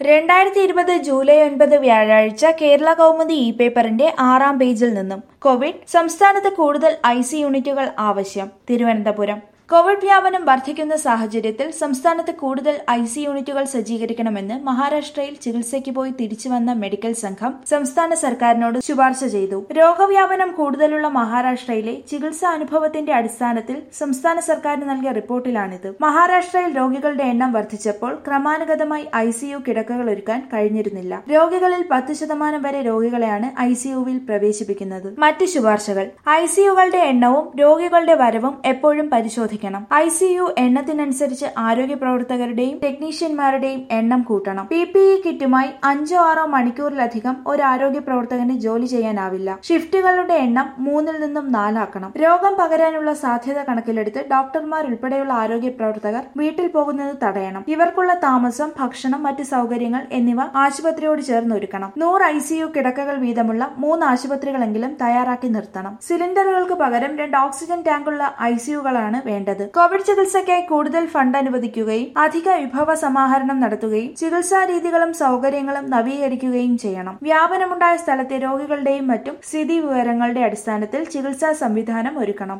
രണ്ടായിരത്തി ഇരുപത് ജൂലൈ ഒൻപത് വ്യാഴാഴ്ച കേരള കൗമുദി ഇ പേപ്പറിന്റെ ആറാം പേജിൽ നിന്നും കോവിഡ് സംസ്ഥാനത്ത് കൂടുതൽ ഐ സി യൂണിറ്റുകൾ ആവശ്യം തിരുവനന്തപുരം കോവിഡ് വ്യാപനം വർദ്ധിക്കുന്ന സാഹചര്യത്തിൽ സംസ്ഥാനത്ത് കൂടുതൽ ഐ സി യൂണിറ്റുകൾ സജ്ജീകരിക്കണമെന്ന് മഹാരാഷ്ട്രയിൽ ചികിത്സയ്ക്ക് പോയി തിരിച്ചുവന്ന മെഡിക്കൽ സംഘം സംസ്ഥാന സർക്കാരിനോട് ശുപാർശ ചെയ്തു രോഗവ്യാപനം കൂടുതലുള്ള മഹാരാഷ്ട്രയിലെ ചികിത്സാ അനുഭവത്തിന്റെ അടിസ്ഥാനത്തിൽ സംസ്ഥാന സർക്കാരിന് നൽകിയ റിപ്പോർട്ടിലാണിത് മഹാരാഷ്ട്രയിൽ രോഗികളുടെ എണ്ണം വർദ്ധിച്ചപ്പോൾ ക്രമാനുഗതമായി ഐ സി യു കിടക്കകൾ ഒരുക്കാൻ കഴിഞ്ഞിരുന്നില്ല രോഗികളിൽ പത്ത് ശതമാനം വരെ രോഗികളെയാണ് ഐ സി യുവിൽ പ്രവേശിപ്പിക്കുന്നത് മറ്റ് ശുപാർശകൾ ഐ സി യുകളുടെ എണ്ണവും രോഗികളുടെ വരവും എപ്പോഴും പരിശോധിക്കണം ഐ സി യു എണ്ണത്തിനനുസരിച്ച് ആരോഗ്യ പ്രവർത്തകരുടെയും ടെക്നീഷ്യന്മാരുടെയും എണ്ണം കൂട്ടണം പി പി ഇ കിറ്റുമായി അഞ്ചോ ആറോ മണിക്കൂറിലധികം ഒരു ആരോഗ്യ പ്രവർത്തകന് ജോലി ചെയ്യാനാവില്ല ഷിഫ്റ്റുകളുടെ എണ്ണം മൂന്നിൽ നിന്നും നാലാക്കണം രോഗം പകരാനുള്ള സാധ്യത കണക്കിലെടുത്ത് ഡോക്ടർമാർ ഉൾപ്പെടെയുള്ള ആരോഗ്യ പ്രവർത്തകർ വീട്ടിൽ പോകുന്നത് തടയണം ഇവർക്കുള്ള താമസം ഭക്ഷണം മറ്റ് സൗകര്യങ്ങൾ എന്നിവ ആശുപത്രിയോട് ചേർന്ന് ഒരുക്കണം നൂറ് ഐ സി യു കിടക്കകൾ വീതമുള്ള മൂന്ന് ആശുപത്രികളെങ്കിലും തയ്യാറാക്കി നിർത്തണം സിലിണ്ടറുകൾക്ക് പകരം രണ്ട് ഓക്സിജൻ ടാങ്കുള്ള ഐ സി യുകളാണ് വേണ്ടത് കോവിഡ് ചികിത്സയ്ക്കായി കൂടുതൽ ഫണ്ട് അനുവദിക്കുകയും അധിക വിഭവ സമാഹരണം നടത്തുകയും ചികിത്സാ രീതികളും സൗകര്യങ്ങളും നവീകരിക്കുകയും ചെയ്യണം വ്യാപനമുണ്ടായ സ്ഥലത്തെ രോഗികളുടെയും മറ്റും സ്ഥിതി വിവരങ്ങളുടെ അടിസ്ഥാനത്തിൽ ചികിത്സാ സംവിധാനം ഒരുക്കണം